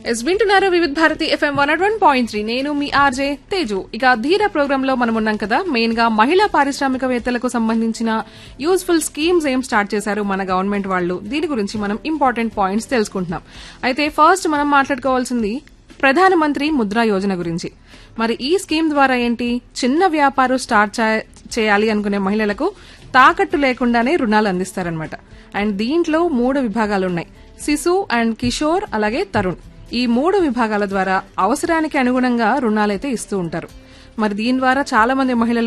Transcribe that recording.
yes వింటున్నారు Vividha Bharati FM one one point three నేను మీ ఆర్జే తేజు ఇక ధీర ప్రోగ్రామ్ లో మనం ఉన్నాం కదా మెయిన్ గా మహిళా పారిశ్రామికవేత్తలకు సంబంధించిన యూస్ఫుల్ స్కీమ్స్ ఏం స్టార్ట్ చేశారు మన గవర్నమెంట్ వాళ్ళు దీని గురించి మనం ఇంపార్టెంట్ పాయింట్స్ తెలుసుకుంటున్నాం అయితే ఫస్ట్ మనం మాట్లాడుకోవాల్సింది ప్రధానమంత్రి ముద్రా యోజన గురించి మరి ఈ స్కీమ్ ద్వారా ఏంటి చిన్న వ్యాపారం స్టార్ట్ చే- చేయాలి అనుకునే మహిళలకు తాకట్టు లేకుండానే రుణాలు అందిస్తారనమాట అండ్ దీంట్లో మూడు విభాగాలు ఉన్నాయి శిశు అండ్ కిషోర్ అలాగే తరుణ్ ఈ మూడు విభాగాల ద్వారా అవసరానికి అనుగుణంగా రుణాలైతే ఇస్తూ ఉంటారు మరి దీని ద్వారా చాలా మంది మహిళలు